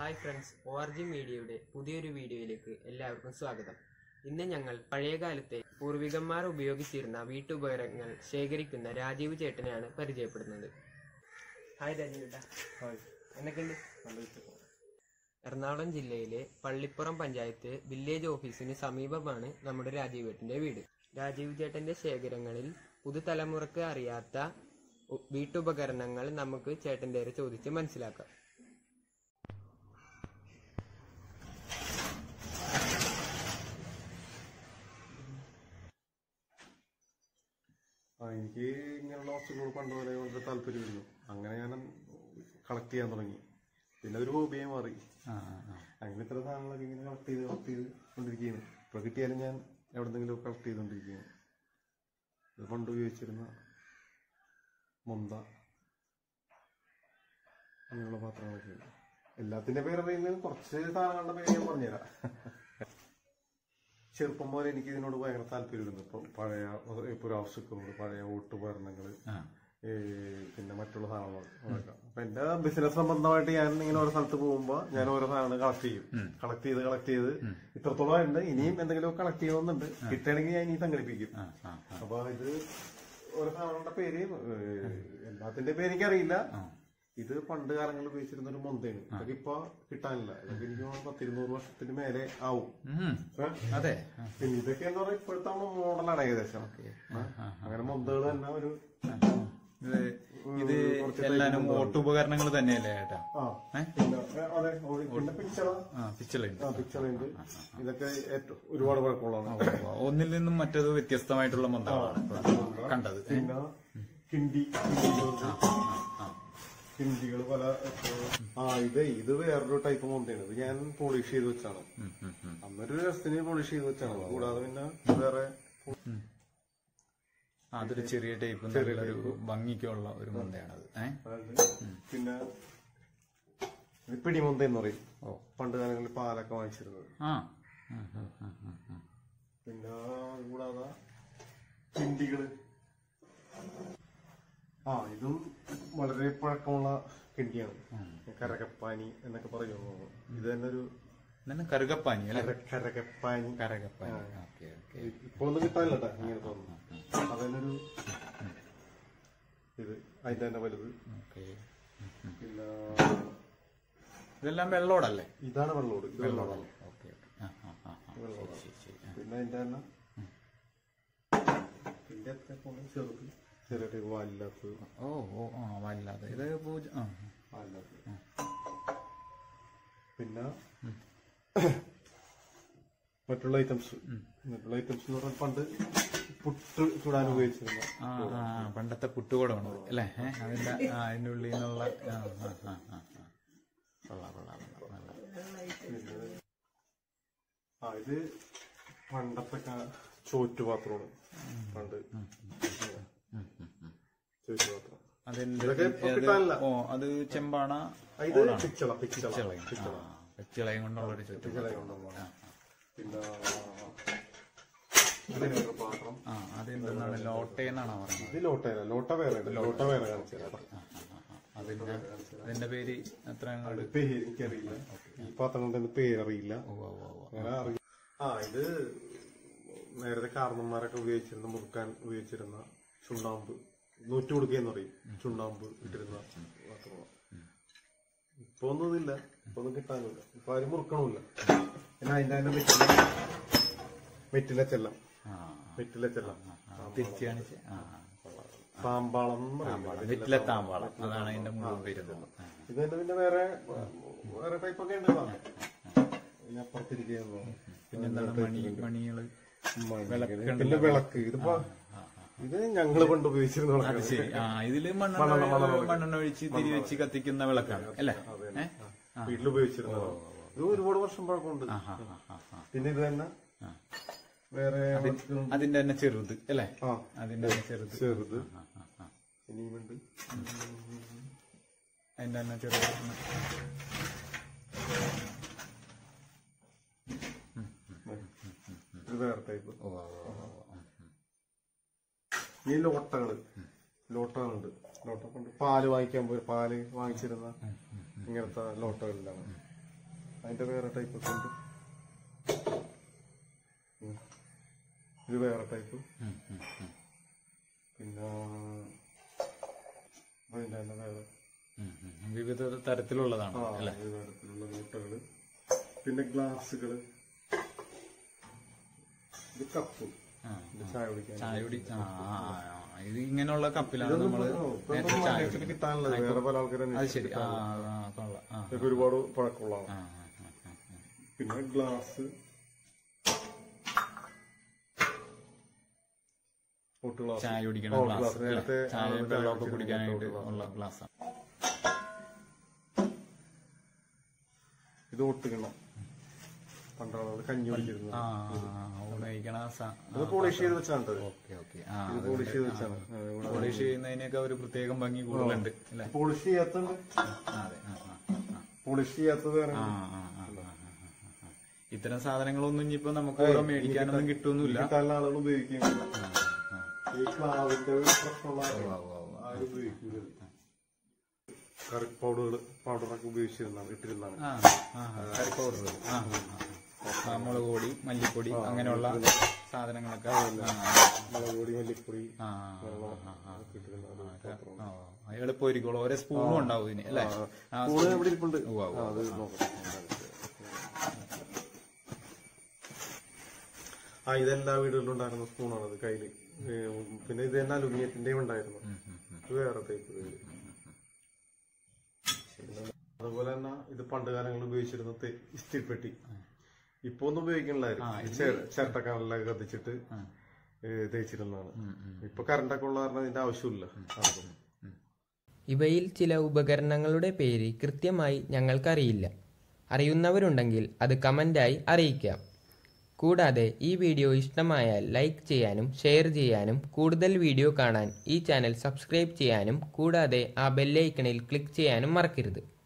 Hi friends O R G മീഡിയയുടെ പുതിയൊരു വീഡിയോയിലേക്ക് എല്ലാവർക്കും സ്വാഗതം ഇന്ന് ഞങ്ങൾ പഴയകാലത്തെ പൂർവികന്മാർ ഉപയോഗിച്ചിരുന്ന വീട്ടുപകരണങ്ങൾ ശേഖരിക്കുന്ന രാജീവ് ചേട്ടനെയാണ് പരിചയപ്പെടുന്നത് ഹായ് രാജീവ് ചേട്ടാ എന്നൊക്കെയുണ്ട് എറണാകുളം ജില്ലയിലെ പള്ളിപ്പുറം പഞ്ചായത്ത് വില്ലേജ് ഓഫീസിന് സമീപമാണ് നമ്മുടെ രാജീവ് ചേട്ടന്റെ വീട് രാജീവ് ചേട്ടന്റെ ശേഖരങ്ങളിൽ പുതുതലമുറക്ക് അറിയാത്ത ഉ- വീട്ടുപകരണങ്ങൾ നമുക്ക് ചേട്ടൻ്റെ ചോദിച്ച് മനസ്സിലാക്കാം ആ എനിക്ക് ഇങ്ങനെയുള്ള വസ്തുക്കൾ പണ്ട് മുതലേ വളരെ താല്പര്യമായിരുന്നു അങ്ങനെ ഞാൻ കളക്ട് ചെയ്യാൻ തുടങ്ങി പിന്നെ ഒരു ഹോബിയായി മാറി അങ്ങനെ ഇത്ര സാധനങ്ങളൊക്കെ ഇങ്ങനെ കളക്ട് ചെയ്ത് കളക്ട് ചെയ്ത് കൊണ്ടിരിക്കുകയാണ് ഇപ്പൊ കിട്ടിയാലും ഞാൻ എവിടെന്നെങ്കിലും കളക്ട് ചെയ്തുകൊണ്ടിരിക്കുകയാണ് ഇത് പണ്ട് ഉപയോഗിച്ചിരുന്ന മൊന്ത അങ്ങനെയുള്ള പാത്രങ്ങളൊക്കെയാണ് എല്ലാത്തിന്റെ പേര് പറയുന്നത് കുറച്ച് സാധനങ്ങളുടെ പേര് ഞാൻ പറഞ്ഞുതരാം ചെറുപ്പം മുതൽ എനിക്ക് ഇതിനോട് ഭയങ്കര താല്പര്യമായിരുന്നു ഇപ്പൊ പഴയ പുരാവസ്തുക്കളോട് പഴയ ഓട്ടുപകരണങ്ങള് ഈ പിന്നെ മറ്റുള്ള സാധനങ്ങൾ അതൊക്കെ. അപ്പൊ എന്റെ ബിസിനസ് സംബന്ധമായിട്ട് ഞാൻ ഇങ്ങനെ ഓരോ സ്ഥലത്ത് പോകുമ്പോ ഞാൻ ഓരോ സാധനങ്ങൾ കളക്ട് ചെയ്യും കളക്ട് ചെയ്ത് കളക്ട് ചെയ്ത് ഇത്രത്തോളം ഉണ്ട് ഇനിയും എന്തെങ്കിലും കളക്ട് ചെയ്യണമെന്നുണ്ട് കിട്ടുകയാണെങ്കിൽ ഞാൻ ഇനി സംഘടിപ്പിക്കും അപ്പൊ ഇത് ഓരോ സാധനങ്ങളുടെ പേര് ഏഹ്, എല്ലാത്തിന്റെ പേര് എനിക്കറിയില്ല ഇത് പണ്ട് കാലങ്ങളിൽ ഉപയോഗിച്ചിരുന്ന ഒരു മൊന്തയാണ് ഇതൊക്കെ ഇപ്പൊ കിട്ടാനില്ല ഇതൊക്കെ എനിക്ക് തോന്നുന്നു പത്തിരുന്നൂറ് വർഷത്തിന് മേലെ ആവും ഏ? അതെ പിന്നെ ഇതൊക്കെ എന്താ പറയുക ഇപ്പോഴത്തെ മോഡലാണ് ഏകദേശം ഏ? അങ്ങനെ മൊന്തകൾ തന്നെ ഒരു ഇത് ഇത് എല്ലാനും ഓട്ടുപകരണങ്ങൾ തന്നെയല്ലേ ഏട്ടാ ആ ഏ? പിന്നെ ഏ, അതെ ഓ- പിന്നെ പിക്ചർ ആ പിച്ചളുണ്ട് ആ പിക്ചർ ഉണ്ട് ഇതൊക്കെ ഏറ്റവും ഒരുപാട് പഴക്കമുള്ളതാണ് ഒന്നിൽ നിന്നും മറ്റത് വ്യത്യസ്തമായിട്ടുള്ള മന്ത്രങ്ങളാണ് ഇപ്പൊ കണ്ടത് ഏ? പിന്നെ ഹിന്ദി ഹിന്ദികൾ പല ആ ഇത് ഇത് വേറൊരു ടൈപ്പ് മൊന്തയാണ് ഇത് ഞാൻ പോളിഷ് ചെയ്ത് വെച്ചാണ് ഉം, ഉം, ഉം. അന്നൊരു രസത്തിന് പോളിഷ് ചെയ്ത് വെച്ചാണ് കൂടാതെ പിന്നെ വേറെ ആ, അതൊരു ചെറിയ ടൈപ്പ് നല്ലൊരു ഭംഗിക്കുള്ള ഒരു മന്തയാണത് ഏഹ് അതായത് പിന്നെ ഇത് പിടിമൊന്ത എന്ന് പറയും ഓ പണ്ട് കാലങ്ങളിൽ പാലൊക്കെ വാങ്ങിച്ചിരുന്നത് ആ ഉം, ഉം, ഉം, ഉം, ഉം. പിന്നെ കൂടാതെ കിണ്ടികള് ആ ഇതും വളരെ പഴക്കമുള്ള കിണ്ടിയാണ് കരകപ്പാനി എന്നൊക്കെ പറയുന്നു ഇത് തന്നെ ഒരു ഇതന്നെ കറുകപ്പാനി അല്ലെ കര- കരകപ്പാനി കരകപ്പാനി ഓക്കെ ഓക്കെ ഇപ്പൊ ഒന്നും കിട്ടാനില്ല കേട്ടോ ഇങ്ങനെ തോന്നുന്നു അതന്നൊരു ഇത് അതിന്റെ തന്നെ വലുത് ഓക്കെ പിന്നെ ഇതെല്ലാം വെള്ളോടല്ലേ ഇതാണ് വെള്ളോട് ഇത് വെള്ളോടാണ് ഓക്കെ ഓക്കെ ആ ആ ആ ആ. ശരി ശരി ആ. പിന്നെ അതിന്റെ തന്നെ പിന്നെ എത്ര പോലെ ചെറുത് ചെറിയ ടൈപ്പ് വാലില്ലാത്തത് ഓ ഓ ആ വല്ലാതെ ഇത് പൂജ ആ വാലില്ലാത്തത് പിന്നെ മറ്റുള്ള ഐറ്റംസ് മറ്റുള്ള ഐറ്റംസ് എന്ന് പറഞ്ഞാൽ പണ്ട് പുട്ട് ചുടാൻ ഉപയോഗിച്ചിരുന്ന ആ ആ പണ്ടത്തെ പുട്ടുകൂടമാണ് അല്ലേ ഏഹ് അതിന്റെ ആ അതിന്റെ ഉള്ളിൽ നിന്നുള്ള ആ ആ ആ ആ ആ. കൊള്ളാം കൊള്ളാം കൊള്ളാം നല്ല ആ ഇത് പണ്ടത്തെ കാ- ചോറ്റുപാത്രമാണ് പണ്ട് ചോറ്റുപാത്രം അതിന്റെ ഇതൊക്കെ ഇപ്പൊ അത് കിട്ടാനില്ല. ഓ അത് ചെമ്പാണ ആ, ഇത് പിച്ചള പിച്ചള പിച്ചളയും പിച്ചള പിച്ചളയും കൊണ്ടുള്ള ഒരു ചുറ്റും പിച്ചള കൊണ്ടുള്ള പിന്നെ ഇതിനൊരു പാത്രം ആ അതെന്താണ് ലോട്ടയെന്നാണോ പറയുന്നത് ഇത് ലോട്ടയല്ല ലോട്ട വേറെ ഉണ്ട് ലോട്ട വേറെ കാണിച്ചു തരാം ആ, ആ, ആ, ആ. അതിന്റെ അതിന്റെ പേര് എത്ര അങ്ങോട്ട് പേര് എനിക്കറിയില്ല ഈ പാത്രങ്ങളുടെ ഒന്നും പേരറിയില്ല ഓ ഓ ഓ ഓ. അങ്ങനെ അറിയില്ല ആ ഇത് നേരത്തെ കാരണന്മാരൊക്കെ ഉപയോഗിച്ചിരുന്ന മുറുക്കാൻ ഉപയോഗിച്ചിരുന്ന ചുണ്ണാമ്പ് നൂറ്റ് കൊടുക്കുകയെന്ന് പറയും ചുണ്ണാമ്പ് ഇട്ടിരുന്ന പാത്രമാണ് ഇപ്പൊ ഒന്നും ഇതില്ല ഇപ്പൊ ഒന്നും കിട്ടാനില്ല ഇപ്പൊ ആരും മുറുക്കണമില്ല പിന്നെ അതിന്റെ തന്നെ വെറ്റില വെറ്റില ചെല്ലം ആ വെറ്റില ചെല്ലം തിരിച്ചു കാണിച്ച് ആ ആ, കൊള്ളാം താമ്പാളം എന്ന് പറയും. വെറ്റില താമ്പാളം അതാണ് അതിന്റെ മുഴുവൻ വരുന്നത് ആ. ഇത് തന്നെ പിന്നെ വേറെ വേറെ ടൈപ്പ് ഒക്കെ ഉണ്ട് ഇനി അപ്പുറത്തിരിക്കുന്നു പിന്നെന്താണ് മണി മണികള് പിന്നെ വിളക്ക് ഇതിപ്പോ ഇത് ഞങ്ങള് പണ്ട് ഉപയോഗിച്ചിരുന്ന അത് വിളക്കാണ് ശരി ആ ഇതില് മണ്ണെണ്ണ മണ്ണെണ്ണ ഒഴിച്ച് തിരി വെച്ച് കത്തിക്കുന്ന വിളക്കാണ് അല്ലേ ഏ? വീട്ടിൽ ഉപയോഗിച്ചിരുന്നത് ഇത് ഒരുപാട് വർഷം പഴക്കമുണ്ട് ആ, ആ, ആ, ആ. പിന്നെ ഇത് തന്നെ വേറെ വിളക്കുകളുണ്ട്. അതിന്റെ തന്നെ ചെറുത് അല്ലേ ആ അതിന്റെ തന്നെ ചെറുത് ചെറുത് ആ, ആ, ആ. ഇനിയുമുണ്ട് അതിന്റെ തന്നെ ചെറുത് ഇത് വേറെ ടൈപ്പ് ഓ ഓ, ഓ, ഓ. ഈ ലോട്ടകള് ലോട്ടകളുണ്ട് ലോട്ട കൊണ്ട് പാല് വാങ്ങിക്കാൻ പോയി പാല് വാങ്ങിച്ചിരുന്ന ഇങ്ങനത്തെ ലോട്ടകളിലാണ് അതിന്റെ വേറെ ടൈപ്പ് ഒക്കെ ഉണ്ട് ഉം. ഇത് വേറെ ടൈപ്പ് ഉം, ഉം, ഉം. പിന്നെ അതിന്റെ തന്നെ വേറെ ഉം, ഉം. വിവിധ തരത്തിലുള്ളതാണ് ആ ഈ തരത്തിലുള്ള മുട്ടകള് പിന്നെ ഗ്ലാസ്സുകള് ഇത് കപ്പ് ആ. ഇത് ചായ കുടിക്കാൻ ചായ കുടി ആ ആ, ആ, ആ. ഇത് ഇങ്ങനെയുള്ള കപ്പിലാണ് ഇതൊന്നും നമ്മള് ഇപ്പൊ- ഇപ്പൊ നേരത്തെ ഒന്നും ചായ market ൽ കിട്ടാനുള്ളത് വേറെ പല ആൾക്കാരും അത് ശരി ആ ആ കൊള്ളാം ആ ഇതൊക്കെ ഒരുപാട് പഴക്കമുള്ളതാണ് ആ ആ, ആ, ആ, ആ. പിന്നെ ഗ്ലാസ് ഒട്ട് ഗ്ലാസ് ചായ കുടിക്കണ ഓ, ഗ്ലാസ് ഗ്ലാസ്. അല്ലേ? നേരത്തെ ചായ ആ, വെള്ളമൊക്കെ കുടിക്കുന്ന കുടിക്കാനായിട്ട് ഗ്ലാസ്. ഉള്ള ഗ്ലാസ് ഇത് ഒട്ടുകിണ്ണം പണ്ടാളുകൾ കഞ്ഞി കുടിച്ചിരുന്നത് ആ ഉപയോഗിക്കണ ഇത് പോളിഷ് ചെയ്ത് വെച്ചാണ് ഇത്. ഓക്കെ ഓക്കെ ആ ഇത് പോളിഷ് ചെയ്ത് വെച്ചാണ് ആ, ഇവിടെ പോളിഷ് ചെയ്യുന്നതിനൊക്കെ ഒരു പ്രത്യേകം ഭംഗി കൂടുതലുണ്ട് അല്ലേ പോളിഷ് ചെയ്യാത്തുണ്ട് ആ, അതെ ആ ആ ആ പോളിഷ് ചെയ്യാത്തത് വേറെ ആ, ആ, ആ, ആ, ആ, ആ, ആ. ഇത്തരം സാധനങ്ങളൊന്നും ഇനിയിപ്പോ നമുക്ക് ഇവിടെ മേടിക്കാനൊന്നും കിട്ടുന്നില്ല കിട്ടാനുള്ള ആളുകൾ ഉപയോഗിക്കുന്നില്ല ആ, ആ. ഈ ക്ലാവിന്റെ ഒരു പ്രശ്നമുള്ള ആരും ഉപയോഗിക്കില്ല കറി പൗഡറുകൾ പൗഡറൊക്കെ ഉപയോഗിച്ചിരുന്നാണ് ഇട്ടിരുന്നാണ് ആ, ആ, കറി പൗഡർ ആ, ആ, ആ. ആ, മുളക് പൊടി മല്ലിപ്പൊടി അങ്ങനെയുള്ള സാധനങ്ങളൊക്കെ ആ, മുളക് പൊടി മല്ലിപ്പൊടി ആ, ആ, ആ, ആ. ഒക്കെ ഇട്ടിരുന്ന ഒരു പാത്രം. ആ, ആ, എളുപ്പമായിരിക്കുള്ളൂ ഓരോ സ്പൂണും ഉണ്ടാവും ഇതിന് അല്ലേ ആ, സ്പൂണ് എവിടെ ഇരിപ്പുണ്ട് ഉവ്വ, ഉവ്വ. ആ, അത് നോക്കട്ടെ ആ ഇതെല്ലാ വീടുകളിലും ഉണ്ടായിരുന്ന സ്പൂണാണ് അത് കയ്യില് ഏ, പിന്നെ ഇത് തന്നെ അലുമിനിയത്തിന്റെ ഉണ്ടായിരുന്നു ഇത് വേറെ ടൈപ്പ് അതുപോലെ തന്നെ ഇത് പണ്ട് കാലങ്ങളിൽ ഉപയോഗിച്ചിരുന്ന തെ- ഇസ്തിരിപ്പെട്ടി ഇപ്പൊ ഒന്നും ഉപയോഗിക്കണില്ലായിരുന്നു ചെ- ചിരട്ടക്കനലൊക്കെ കത്തിച്ചിട്ട് ഏ, തേച്ചിരുന്നതാണ് ഇപ്പൊ കറണ്ടൊക്കെ ഉള്ള കാരണം ഇതിന്റെ ആവശ്യമില്ല ആർക്കും. ഇവയിൽ ചില ഉപകരണങ്ങളുടെ പേര് കൃത്യമായി ഞങ്ങൾക്കറിയില്ല അറിയുന്നവരുണ്ടെങ്കിൽ അത് കമൻ്റായി അറിയിക്കാം കൂടാതെ ഈ വീഡിയോ ഇഷ്ടമായാൽ ലൈക്ക് ചെയ്യാനും ഷെയർ ചെയ്യാനും കൂടുതൽ വീഡിയോ കാണാൻ ഈ ചാനൽ സബ്സ്ക്രൈബ് ചെയ്യാനും കൂടാതെ ആ ബെല്ലൈക്കണിൽ ക്ലിക്ക് ചെയ്യാനും മറക്കരുത്